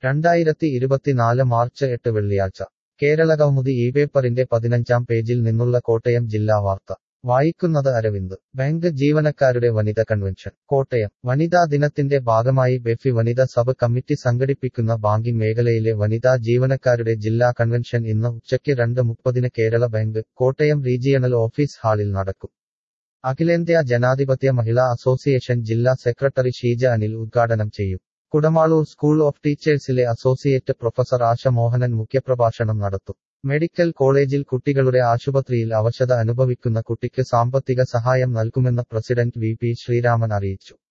രണ്ടായിരത്തി ഇരുപത്തിനാല് മാർച്ച് എട്ട് വെള്ളിയാഴ്ച കേരളകൗമുദി ഈ പേപ്പറിന്റെ പതിനഞ്ചാം പേജിൽ നിന്നുള്ള കോട്ടയം ജില്ലാ വാർത്ത വായിക്കുന്നത് അരവിന്ദ് ബാങ്ക് ജീവനക്കാരുടെ വനിത കൺവെൻഷൻ കോട്ടയം വനിതാ ദിനത്തിന്റെ ഭാഗമായി ബെഫി വനിത സബ് കമ്മിറ്റി സംഘടിപ്പിക്കുന്ന ബാങ്കിംഗ് മേഖലയിലെ വനിതാ ജീവനക്കാരുടെ ജില്ലാ കൺവെൻഷൻ ഇന്ന് ഉച്ചയ്ക്ക് രണ്ട് മുപ്പതിന് Kerala bank Kottayam regional office ഹാളിൽ നടക്കും അഖിലേന്ത്യാ ജനാധിപത്യ മഹിളാ അസോസിയേഷൻ ജില്ലാ സെക്രട്ടറി ഷീജ അനിൽ ഉദ്ഘാടനം ചെയ്യും കുടമാളൂർ സ്കൂൾ ഓഫ് ടീച്ചേഴ്സിലെ അസോസിയേറ്റ് പ്രൊഫസർ ആശ മോഹനൻ മുഖ്യപ്രഭാഷണം നടത്തും മെഡിക്കൽ കോളേജിൽ കുട്ടികളുടെ ആശുപത്രിയിൽ അവശത അനുഭവിക്കുന്ന കുട്ടിക്ക് സാമ്പത്തിക സഹായം നൽകുമെന്ന് പ്രസിഡന്റ് വി പി ശ്രീരാമൻ അറിയിച്ചു